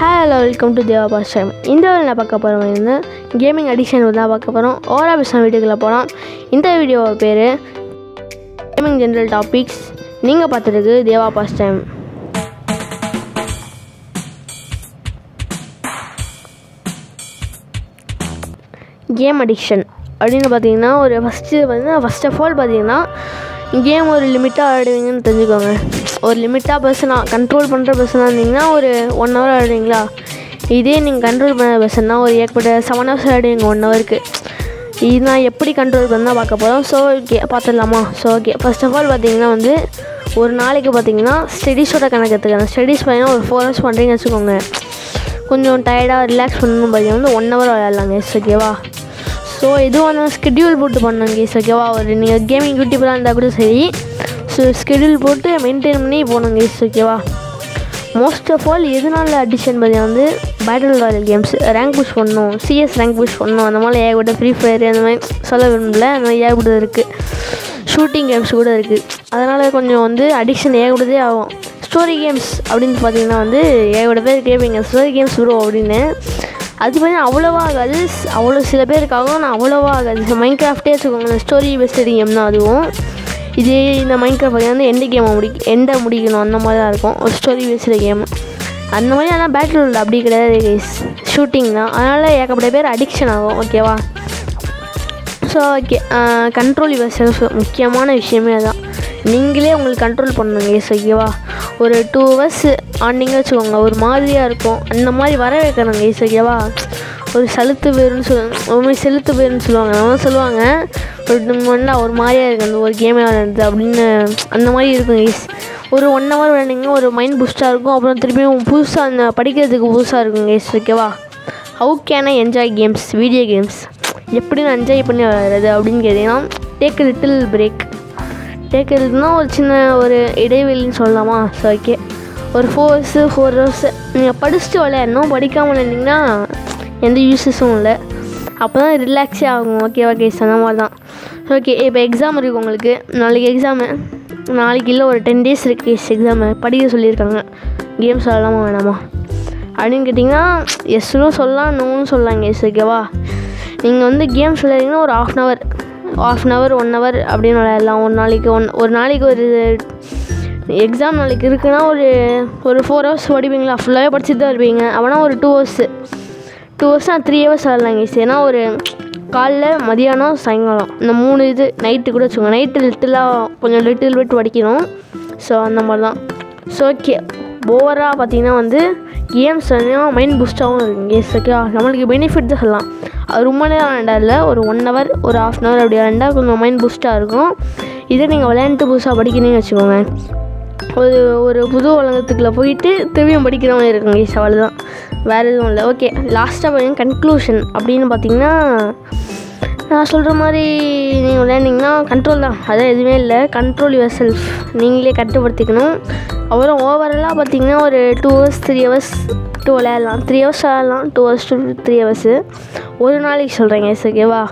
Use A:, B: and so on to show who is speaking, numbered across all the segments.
A: hello welcome to Deva pass time இந்த video நான் பார்க்க போகிறோம் வந்து கேமிங் அடிக்ஷன் தான் பார்க்க போகிறோம் ஓரா பிஸ்னா வீடியோக்குள்ளே போகலாம் இந்த வீடியோ பேர் கேமிங் ஜென்ரல் டாபிக்ஸ் நீங்கள் பார்த்துருக்கு Deva pass time game addiction அப்படின்னு பார்த்தீங்கன்னா ஒரு ஃபஸ்ட்டு வந்து ஃபஸ்ட் ஆஃப் ஆல் பார்த்தீங்கன்னா கேம் ஒரு லிமிட்டாக ஆடுவீங்கன்னு தெரிஞ்சுக்கோங்க ஒரு லிமிட்டாக பர்சனாக கண்ட்ரோல் பண்ணுற பர்சனாக இருந்தீங்கன்னா ஒரு ஒன் ஹவர் ஆடுவீங்களா இதே நீங்கள் கண்ட்ரோல் பண்ண பர்சன்னா ஒரு ஏற்பட்ட செவன் ஹவர்ஸ் ஆடுவீங்க ஒன் ஹவருக்கு இது நான் எப்படி கண்ட்ரோல் பண்ணால் பார்க்க போகிறோம் ஸோ ஓகே பார்த்துடலாமா so okay first of all பார்த்தீங்கன்னா வந்து ஒரு நாளைக்கு பார்த்தீங்கன்னா ஸ்டடீஸோட கணக்கு எடுத்துக்கிறேன் ஸ்டடீஸ் பார்த்தீங்கன்னா ஒரு ஃபோர் ஹவர்ஸ் பண்ணுறீங்கன்னு வச்சுக்கோங்க கொஞ்சம் டயர்டாக ரிலாக்ஸ் பண்ணணும் பார்த்தீங்கன்னா வந்து ஒன் ஹவர் விளையாடலாங்க எஸ் ஓகேவா ஸோ எதுவான ஸ்கெடியூல் போட்டு பண்ணாங்க கேஸ் ஓகேவா ஒரு நீங்கள் கேமிங் யூடியூப்லாம் இருந்தால் கூட சரி ஸோ ஸ்கெடியூல் போட்டு மெயின்டைன் பண்ணி போகணும் கேஸ் ஓகேவா மோஸ்ட் ஆஃப் ஆல் எதனால அடிஷன் பார்த்தீங்கன்னா வந்து battle royale games rank push பண்ணணும் சிஎஸ் ரேங்க் புஷ் பண்ணணும் அந்த மாதிரி ஏகப்பட்ட ஃப்ரீ ஃபயர் அந்த மாதிரி சொல்ல விரும்பல அந்த மாதிரி ஏகப்பட்டது இருக்குது ஷூட்டிங் கேம்ஸ் கூட இருக்குது அதனால் கொஞ்சம் வந்து அடிக்ஷன் ஏகப்பட்டதே ஆகும் ஸ்டோரி கேம்ஸ் அப்படின்னு பார்த்தீங்கன்னா வந்து ஏகப்பட்ட பேர் கேட்பீங்க ஸ்டோரி கேம்ஸ் ப்ரோ அப்படின்னு அது வந்து அவ்வளோவா ஆகாது அவ்வளோ சில பேருக்காகவும் நான் அவ்வளோவா ஆகாது மைண்ட் கிராஃப்டே வச்சுக்கோங்க இந்த ஸ்டோரி பெஸ்டட் கேம் தான் அதுவும் இதே இந்த மைண்ட் கிராஃப்ட் வந்து எந்த கேமை முடி எண்டை முடிக்கணும் அந்த மாதிரி தான் இருக்கும் ஒரு ஸ்டோரி பேஸ்டு கேம் அந்த மாதிரி ஆனால் பேட்டில் உள்ள அப்படி கிடையாது ஷூட்டிங் தான் அதனால் ஏகப்பட்ட பேர் அடிக்ஷன் ஆகும் ஓகேவா so okay control yourself முக்கியமான விஷயமே அதான் நீங்களே உங்களுக்கு கண்ட்ரோல் பண்ணணுங்க எஸ் ஓகேவா ஒரு டூ ஹவர்ஸ் ஆனிங்க வச்சுக்கோங்க ஒரு மாதிரியாக இருக்கும் அந்த மாதிரி வர வைக்கணுங்க எஸ் ஓகேவா ஒரு செலுத்து பேருன்னு சொல்லுவாங்க ஒரு மாதிரி செலுத்து பேருன்னு சொல்லுவாங்க நம்ம சொல்லுவாங்க ஒரு மண்டா ஒரு மாதிரியாக இருக்குது அந்த ஒரு கேமே விளையாடுறது அப்படின்னு அந்த மாதிரி இருக்கும் எஸ் ஒரு ஒன் ஹவர் விளையாண்டிங்கன்னா ஒரு மைண்ட் பூஸ்டாக இருக்கும் அப்புறம் திருப்பியும் புதுசாக அந்த படிக்கிறதுக்கு புதுசாக இருக்குங்க எஸ் ஓகேவா how can I enjoy games video games எப்படி நான் என்ஜாய் பண்ணி விளையாடுறது அப்படின்னு கேட்டிங்கன்னா டேக் லிட்டில் பிரேக் டேக் லிட்டில்னா ஒரு சின்ன ஒரு இடைவெளின்னு சொல்லலாமா ஸோ ஓகே ஒரு ஃபோர் ஹவர்ஸு ஃபோர் ஹவர்ஸு நீங்கள் படிச்சுட்டு விளையாடணும் படிக்காமல் விளையாண்டிங்கன்னா எந்த யூஸஸும் இல்லை அப்போ தான் ரிலாக்ஸே ஆகும் ஓகே ஓகே அந்த மாதிரி தான் ஓகே இப்போ எக்ஸாம் இருக்குது உங்களுக்கு நாளைக்கு எக்ஸாமு நாளைக்கு இல்லை ஒரு டென் டேஸ் இருக்குது எக்ஸாமு படிக்க சொல்லியிருக்காங்க கேம்ஸ் விளாடாமா வேணாமா அப்படின்னு கேட்டிங்கன்னா எஸ்னும் சொல்லலாம் நோன்னு சொல்லலாங்க எஸ் ஓகேவா நீங்கள் வந்து கேம்ஸ் விளையாடிங்கன்னா ஒரு half an hour half an hour one hour அப்படின்னு விளையாடலாம் ஒரு நாளைக்கு ஒன் ஒரு நாளைக்கு ஒரு எக்ஸாம் நாளைக்கு இருக்குன்னா ஒரு ஒரு ஃபோர் ஹவர்ஸ் படிப்பீங்களா ஃபுல்லாகவே படிச்சுட்டு தான் இருப்பீங்க அப்போனா ஒரு டூ ஹவர்ஸு டூ ஹவர்ஸ்னால் த்ரீ ஹவர்ஸ் விளாட்லாங்க ஈஸி ஏன்னா ஒரு காலைல மதியானம் சாயங்காலம் இந்த மூணு இது நைட்டு கூட வச்சுக்கோங்க நைட்டு லிட்டிலாக கொஞ்சம் லிட்டில் விட்டு படிக்கணும் ஸோ அந்த மாதிரி தான் ஸோ ஓகே ஓவராக பார்த்தீங்கன்னா வந்து கேம்ஸ் வந்து மைண்ட் பூஸ்டாகவும் இருக்குங்க எஸ் ஓகே நம்மளுக்கு பெனிஃபிட் தான் சொல்லலாம் அது ரொம்ப நேரம் விளையாடல ஒரு ஒன் ஹவர் ஒரு ஆஃப் அன் ஹவர் அப்படி விளையாண்டா கொஞ்சம் மைண்ட் பூஸ்டாக இருக்கும் இதே நீங்கள் விளையாண்டுட்டு புதுசாக படிக்கிறீங்கன்னு வச்சுக்கோங்க ஒரு ஒரு புது உலகத்துக்குள்ளே போயிட்டு திரும்பியும் படிக்கிற மாதிரி இருக்குங்க ஈஸ் அவ்வளோதான் வேறு எதுவும் இல்லை ஓகே லாஸ்ட்டாக பார்த்தீங்கன்னா கன்க்ளூஷன் அப்படின்னு பார்த்தீங்கன்னா நான் சொல்கிற மாதிரி நீங்கள் விளையாண்டிங்கன்னா கண்ட்ரோல் தான் அதான் எதுவுமே இல்லை கண்ட்ரோல் யுவர் செல்ஃப் நீங்களே கட்டுப்படுத்திக்கணும் அப்புறம் ஓவராலாக பார்த்தீங்கன்னா ஒரு two hours three hours two விளையாடலாம் த்ரீ ஹவர்ஸ் விளையாடலாம் two hours two three hours ஒரு நாளைக்கு சொல்கிறேங்க எஸ் ஓகேவா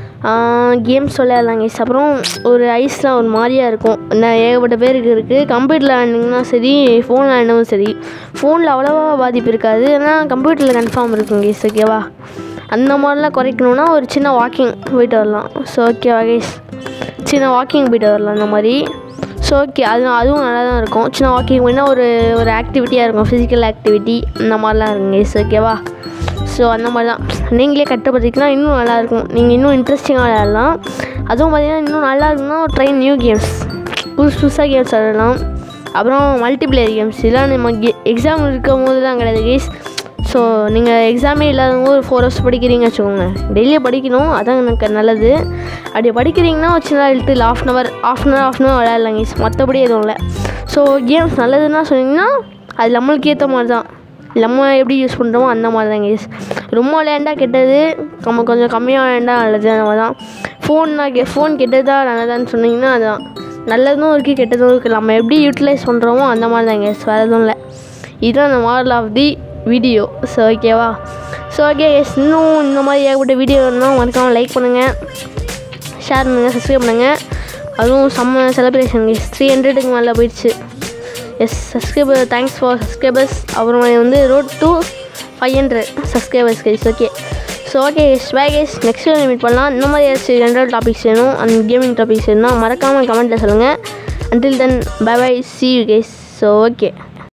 A: கேம்ஸ் விளையாடலாங்க எஸ் அப்புறம் ஒரு ஐஸ்லாம் ஒரு மாதிரியாக இருக்கும் நான் ஏகப்பட்ட பேருக்கு இருக்குது கம்ப்யூட்டரில் விளாண்டிங்கன்னா சரி ஃபோன் விளாண்டவும் சரி ஃபோனில் அவ்வளோவா பாதிப்பு இருக்காது ஆனால் கம்ப்யூட்டரில் கன்ஃபார்ம் இருக்குங்க எஸ் ஓகேவா அந்த மாதிரிலாம் குறைக்கணுன்னா ஒரு சின்ன வாக்கிங் போயிட்டு வரலாம் ஸோ ஓகேவா கேஸ் சின்ன வாக்கிங் போயிட்டு வரலாம் அந்த மாதிரி ஸோ ஓகே அது அதுவும் நல்லா தான் இருக்கும் சின்ன வாக்கிங் போனால் ஒரு ஒரு ஆக்டிவிட்டியாக இருக்கும் ஃபிசிக்கல் ஆக்டிவிட்டி இந்த மாதிரிலாம் இருக்குங்க எஸ் ஓகேவா ஸோ அந்த மாதிரி தான் நீங்களே கட்டுப்படுத்திக்கலாம் இன்னும் நல்லாயிருக்கும் நீங்கள் இன்னும் இன்ட்ரெஸ்டிங்காக விளையாடலாம் அதுவும் பார்த்தீங்கன்னா இன்னும் நல்லா இருக்குன்னா ட்ரெயின் நியூ கேம்ஸ் புதுசு புதுசாக கேம்ஸ் விளையாடலாம் அப்புறம் மல்டிப்ளேயர் கேம்ஸ் இதெல்லாம் நம்ம கே எக்ஸாம் இருக்கும் போது தான் கிடையாது கேஸ் ஸோ நீங்கள் எக்ஸாமே இல்லாதவங்க ஒரு ஃபோர் ஹவர்ஸ் படிக்கிறீங்க வச்சுக்கோங்க டெய்லியும் படிக்கணும் அதான் எனக்கு நல்லது அப்படி படிக்கிறீங்கன்னா ஒரு சின்ன little half an hour half an hour half an hour விளையாடலாங்க மற்றபடி எதுவும் இல்லை ஸோ கேம்ஸ் நல்லதுன்னா சொன்னீங்கன்னா அது நம்மளுக்கு ஏற்ற மாதிரி தான் நம்ம எப்படி யூஸ் பண்ணுறோமோ அந்த மாதிரி தாங்க யூஸ் ரொம்ப விளையாண்டா கெட்டது நம்ம கொஞ்சம் கம்மியாக விளையாண்டா நல்லது அந்த மாதிரி தான் ஃபோன்னா கே ஃபோன் கெட்டதா நல்லதான்னு சொன்னீங்கன்னா அதுதான் நல்லதும் இருக்குது கெட்டதும் இருக்குது நம்ம எப்படி யூட்டிலைஸ் பண்ணுறோமோ அந்த மாதிரி தாங்க எஸ் வேறு எதுவும் இல்லை இதுதான் அந்த model of the video so ஓகேவா ஸோ ஓகே எஸ் இன்னும் இந்த மாதிரி ஏகப்பட்ட வீடியோ இருந்தால் மறக்காமல் லைக் பண்ணுங்கள் ஷேர் பண்ணுங்கள் சப்ஸ்கிரைப் பண்ணுங்கள் அதுவும் செம்ம செலிப்ரேஷன் த்ரீ ஹண்ட்ரடுக்கு மேலே போயிடுச்சு yes subscriber thanks for subscribers அப்புறம் வந்து road to five hundred subscribers guys okay so okay guys bye guys next video meet பண்ணலாம் இந்த மாதிரி ஏதாச்சும் ஜென்ரல் டாபிக்ஸ் வேணும் அண்ட் கேமிங் டாபிக்ஸ் வேணும்னா மறக்காமல் கமெண்ட்டில் சொல்லுங்கள் until then bye bye see you guys so okay